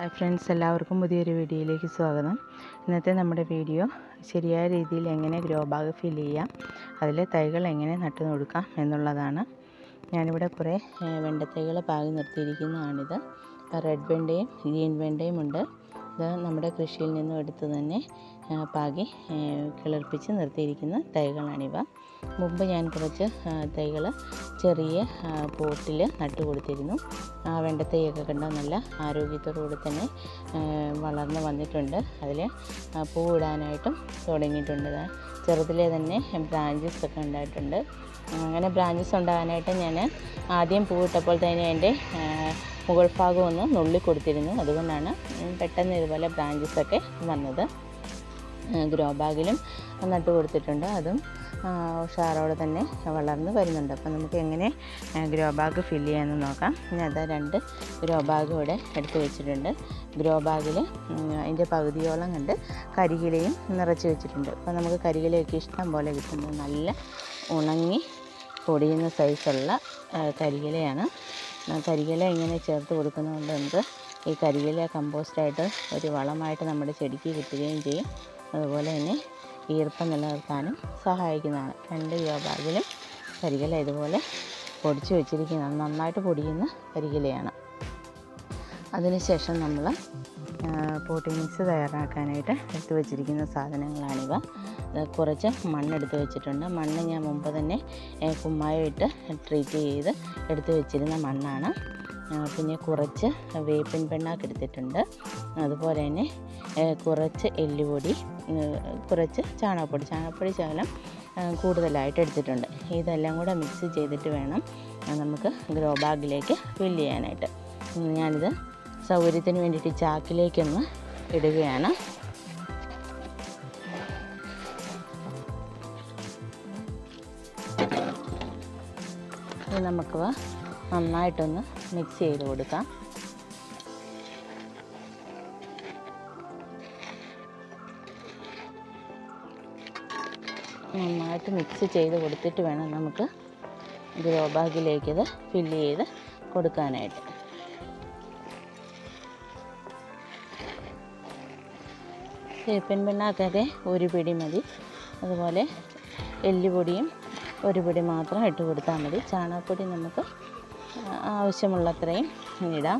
hi friends എല്ലാവർക്കും പുതിയൊരു വീഡിയോയിലേക്ക് സ്വാഗതം ഇന്നത്തെ നമ്മുടെ വീഡിയോ ശരിയായ രീതിയിൽ എങ്ങനെ ഗ്രോ ബാഗ് ഫിൽ ചെയ്യാം അതിൽ തൈകൾ എങ്ങനെ നട്ടു കൊടുക്കാം എന്നുള്ളതാണ് ഞാനിവിടെ കുറേ ഏഹ്, വെണ്ടത്തൈകൾ പാകി നിർത്തിയിരിക്കുന്നതാണിത് റെഡ് വെണ്ടയും ഗ്രീൻ വെണ്ടയും ഉണ്ട് ഇത് നമ്മുടെ കൃഷിയിൽ നിന്നും എടുത്ത് തന്നെ ഏഹ്, പാകി ഏഹ്, കിളിർപ്പിച്ച് നിർത്തിയിരിക്കുന്ന തൈകളാണിവ മുമ്പ് ഞാൻ കുറച്ച് തൈകൾ ചെറിയ പോട്ടിൽ നട്ടു കൊടുത്തിരുന്നു ആ വെണ്ടത്തൈയൊക്കെ കണ്ട നല്ല ആരോഗ്യത്തോടുകൂടി തന്നെ ആ, വളർന്ന് വന്നിട്ടുണ്ട് അതിൽ പൂവിടാനായിട്ടും തുടങ്ങിയിട്ടുണ്ട് ദാ ചെറുതിലെ തന്നെ ബ്രാഞ്ചസ് ഒക്കെ ഉണ്ടായിട്ടുണ്ട് അങ്ങനെ ബ്രാഞ്ചസ് ഉണ്ടാകാനായിട്ട് ഞാൻ ആദ്യം പൂവിട്ടപ്പോൾ തന്നെ എൻ്റെ ആ, മുകൾ ഭാഗം ഒന്ന് നുള്ളി കൊടുത്തിരുന്നു അതുകൊണ്ടാണ് ഉം, പെട്ടെന്ന് ഇതുപോലെ ബ്രാഞ്ചസ് ഒക്കെ വന്നത് ഗ്രോ ബാഗിലും നട്ടു കൊടുത്തിട്ടുണ്ട് അതും ആ, ഉഷാറോടെ തന്നെ വളർന്ന് വരുന്നുണ്ട് അപ്പം നമുക്ക് എങ്ങനെ ഗ്രോ ബാഗ് ഫില്ല് ചെയ്യാമെന്ന് നോക്കാം ഞാൻ അതാ രണ്ട് ഗ്രോ ബാഗ് ഇവിടെ എടുത്ത് വെച്ചിട്ടുണ്ട് ഗ്രോ ബാഗിൽ അതിൻ്റെ പകുതിയോളം കണ്ട് കരികിലയും നിറച്ച് വെച്ചിട്ടുണ്ട് അപ്പോൾ നമുക്ക് കരികിലയൊക്കെ ഇഷ്ടം പോലെ കിട്ടുന്നത് നല്ല ഉണങ്ങി പൊടിയുന്ന സൈസുള്ള ആ, കരികിലയാണ് ആ, കരികില ഇങ്ങനെ ചേർത്ത് കൊടുക്കുന്നതുകൊണ്ട് നമുക്ക് ഈ കരികില കമ്പോസ്റ്റായിട്ട് ഒരു വളമായിട്ട് നമ്മുടെ ചെടിക്ക് കിട്ടുകയും ചെയ്യും അതുപോലെ തന്നെ ഈർപ്പം നിലനിർത്താനും സഹായിക്കുന്നതാണ് രണ്ട് ഗ്രോ ബാഗിലും കരികില ഇതുപോലെ പൊടിച്ച് വെച്ചിരിക്കുന്നതാണ് നന്നായിട്ട് പൊടിയുന്ന കരികിലയാണ് അതിനുശേഷം നമ്മൾ പോട്ടി മിക്സ് തയ്യാറാക്കാനായിട്ട് എടുത്തു വെച്ചിരിക്കുന്ന സാധനങ്ങളാണിവ ഇത് കുറച്ച് മണ്ണെടുത്ത് വെച്ചിട്ടുണ്ട് മണ്ണ് ഞാൻ മുമ്പ് തന്നെ ഏ, കുമ്മായം ഇട്ട് ട്രീറ്റ് ചെയ്ത് എടുത്ത് വെച്ചിരുന്ന മണ്ണാണ് ആ, പിന്നെ കുറച്ച് വേപ്പിൻ പിണ്ണാക്ക് എടുത്തിട്ടുണ്ട് അതുപോലെ തന്നെ ഏ, കുറച്ച് എല്ലുപൊടി ഏ, കുറച്ച് ചാണകപ്പൊടി ചാണകപ്പൊടി ശകലം ആ, കൂടുതലായിട്ട് എടുത്തിട്ടുണ്ട് ഇതെല്ലാം കൂടെ മിക്സ് ചെയ്തിട്ട് വേണം ആ, നമുക്ക് ഗ്രോ ബാഗിലേക്ക് ഫില്ല് ചെയ്യാനായിട്ട് ഉം, ഞാനിത് സൗകര്യത്തിന് വേണ്ടിയിട്ട് ചാക്കിലേക്കൊന്ന് ഇടുകയാണ് ഇത് നമുക്ക് നന്നായിട്ടൊന്ന് മിക്സ് ചെയ്ത് കൊടുക്കാം നന്നായിട്ട് മിക്സ് ചെയ്ത് കൊടുത്തിട്ട് വേണം നമുക്ക് ഗ്രോ ബാഗിലേക്ക് ഇത് ഫില്ല് ചെയ്ത് കൊടുക്കാനായിട്ട് വേപ്പിൻ പിണ്ണാക്കൊക്കെ ഒരു പിടി മതി അതുപോലെ എല്ലുപൊടിയും ഒരു പിടി മാത്രം ഇട്ട് കൊടുത്താൽ മതി ചാണകപ്പൊടി നമുക്ക് ആ- ആവശ്യമുള്ളത്രയും ഇടാം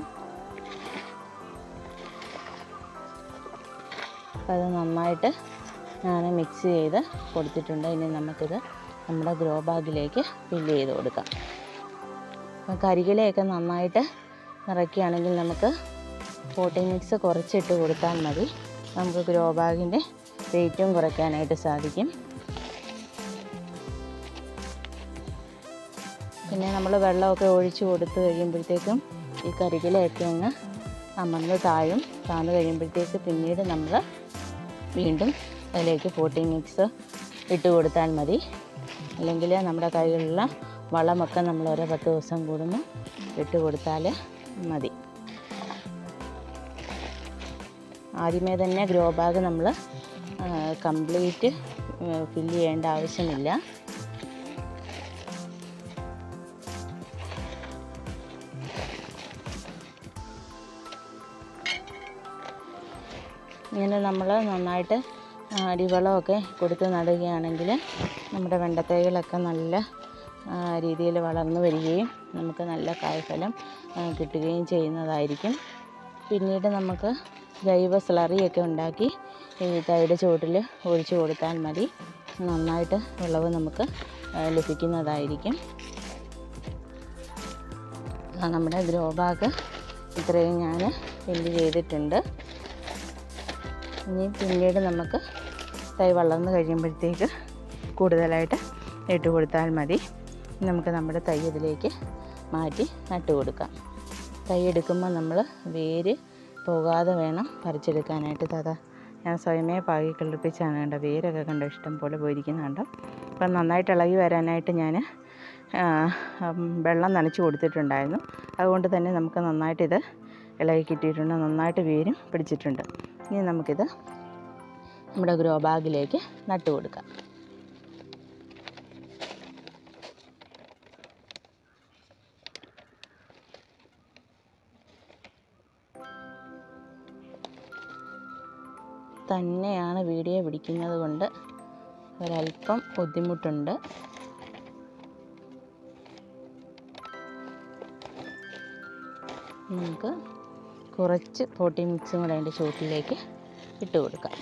അപ്പോൾ അത് നന്നായിട്ട് ഞാൻ മിക്സ് ചെയ്ത് കൊടുത്തിട്ടുണ്ട് ഇനി നമുക്കിത് നമ്മുടെ ഗ്രോ ബാഗിലേക്ക് ഫില്ല് ചെയ്ത് കൊടുക്കാം അപ്പോൾ കരികിലയൊക്കെ നന്നായിട്ട് നിറയ്ക്കുകയാണെങ്കിൽ നമുക്ക് പോട്ടിംഗ് മിക്സ് കുറച്ചിട്ട് കൊടുത്താൽ മതി നമുക്ക് ഗ്രോ ബാഗിൻ്റെ വെയിറ്റും കുറയ്ക്കാനായിട്ട് സാധിക്കും പിന്നെ നമ്മൾ വെള്ളമൊക്കെ ഒഴിച്ച് കൊടുത്ത് കഴിയുമ്പോഴത്തേക്കും ഈ കരികിലയൊക്കെ അങ്ങ് അമർന്ന് താഴും താഴ്ന്നു കഴിയുമ്പോഴത്തേക്ക് പിന്നീട് നമ്മൾ വീണ്ടും അതിലേക്ക് പോട്ടിംഗ് മിക്സ് ഇട്ട് കൊടുത്താൽ മതി അല്ലെങ്കിൽ നമ്മുടെ കൈകളിലുള്ള വളമൊക്കെ നമ്മൾ ഓരോ പത്ത് ദിവസം കൂടുമ്പോൾ ഇട്ട് കൊടുത്താൽ മതി ആദ്യമേ തന്നെ ഗ്രോ ബാഗ് നമ്മൾ കംപ്ലീറ്റ് ഫില്ല് ചെയ്യേണ്ട ആവശ്യമില്ല ഇങ്ങനെ നമ്മൾ നന്നായിട്ട് ആ, അടിവളമൊക്കെ കൊടുത്ത് നടുകയാണെങ്കിൽ നമ്മുടെ വെണ്ടത്തൈകളൊക്കെ നല്ല രീതിയിൽ വളർന്നു വരികയും നമുക്ക് നല്ല കായ്ഫലം ആ, കിട്ടുകയും ചെയ്യുന്നതായിരിക്കും പിന്നീട് നമുക്ക് ജൈവ സ്ലറിയൊക്കെ ഉണ്ടാക്കി ഈ തൈയുടെ ചുവട്ടിൽ ഒഴിച്ചു കൊടുത്താൽ മതി നന്നായിട്ട് വിളവ് നമുക്ക് ആ, ലഭിക്കുന്നതായിരിക്കും ആ, നമ്മുടെ ഗ്രോ ബാഗ് ഇത്രയും ഞാൻ ഫില്ല് ചെയ്തിട്ടുണ്ട് ഇനി പിന്നീട് നമുക്ക് തൈ വളർന്നു കഴിയുമ്പോഴത്തേക്ക് കൂടുതലായിട്ട് ഇട്ട് കൊടുത്താൽ മതി നമുക്ക് നമ്മുടെ തൈ ഇതിലേക്ക് മാറ്റി നട്ട് കൊടുക്കാം തൈ എടുക്കുമ്പോൾ നമ്മൾ വേര് പോകാതെ വേണം പറിച്ചെടുക്കാനായിട്ട് താതാ ഞാൻ സ്വയമേ പാകി കിളിപ്പിച്ചാണ് കണ്ടോ വേരൊക്കെ കണ്ടോ ഇഷ്ടം പോലെ പോയിരിക്കുന്നുണ്ടോ അപ്പം നന്നായിട്ട് ഇളകി വരാനായിട്ട് ഞാൻ വെള്ളം നനച്ച് കൊടുത്തിട്ടുണ്ടായിരുന്നു അതുകൊണ്ട് തന്നെ നമുക്ക് നന്നായിട്ടിത് ഇളകി കിട്ടിയിട്ടുണ്ട് നന്നായിട്ട് വേരും പിടിച്ചിട്ടുണ്ട് ഇനി നമുക്കിത് നമ്മുടെ ഗ്രോ ബാഗിലേക്ക് നട്ട് കൊടുക്കാം തന്നെയാണ് വീഡിയോ പിടിക്കുന്നത് കൊണ്ട് ഒരല്പം ബുദ്ധിമുട്ടുണ്ട് നമുക്ക് കുറച്ച് പോട്ടി മിക്സും കൂടെ അതിൻ്റെ ചുവട്ടിലേക്ക് ഇട്ട് കൊടുക്കാം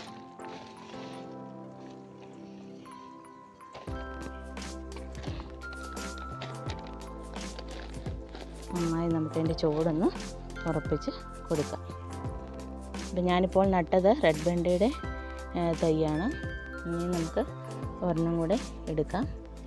നന്നായി നമുക്ക് അതിൻ്റെ ചുവടൊന്ന് ഉറപ്പിച്ച് കൊടുക്കാം അപ്പം ഞാനിപ്പോൾ നട്ടത് റെഡ് വെണ്ടയുടെ തൈയാണ് ഇനി നമുക്ക് ഒരെണ്ണം കൂടെ എടുക്കാം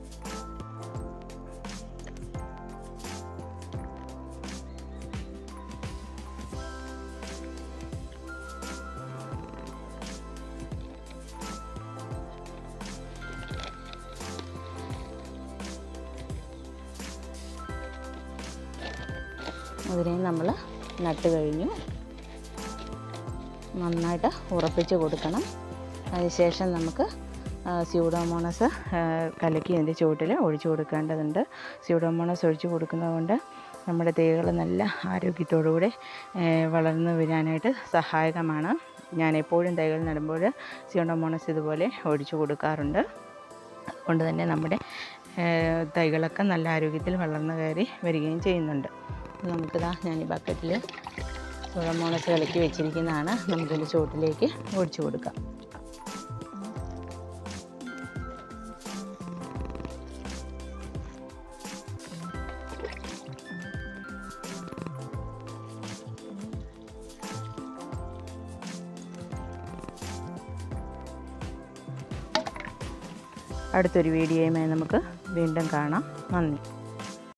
അതിനെ നമ്മൾ നട്ട് കഴിഞ്ഞു നന്നായിട്ട് ഉറപ്പിച്ച് കൊടുക്കണം അതിനുശേഷം നമുക്ക് സ്യൂഡോമോണസ് കലക്കി അതിൻ്റെ ചുവട്ടിൽ ഒഴിച്ചു കൊടുക്കേണ്ടതുണ്ട് സ്യൂഡോമോണസ് ഒഴിച്ചു കൊടുക്കുന്നത് കൊണ്ട് നമ്മുടെ തൈകൾ നല്ല ആരോഗ്യത്തോടുകൂടി വളർന്നു വരാനായിട്ട് സഹായകമാണ് ഞാൻ എപ്പോഴും തൈകൾ നടുമ്പോൾ സ്യൂഡോമോണസ് ഇതുപോലെ ഒഴിച്ചു കൊടുക്കാറുണ്ട് അതുകൊണ്ട് തന്നെ നമ്മുടെ തൈകളൊക്കെ നല്ല ആരോഗ്യത്തിൽ വളർന്നു കയറി വരികയും ചെയ്യുന്നുണ്ട് നമുക്കിതാ ഞാൻ ഈ ബക്കറ്റിൽ സുഴമോണസ് കലക്കി വെച്ചിരിക്കുന്നതാണ് നമുക്കിതിൻ്റെ ചുവട്ടിലേക്ക് ഒഴിച്ചു കൊടുക്കാം അടുത്തൊരു വീഡിയോയുമായി നമുക്ക് വീണ്ടും കാണാം നന്ദി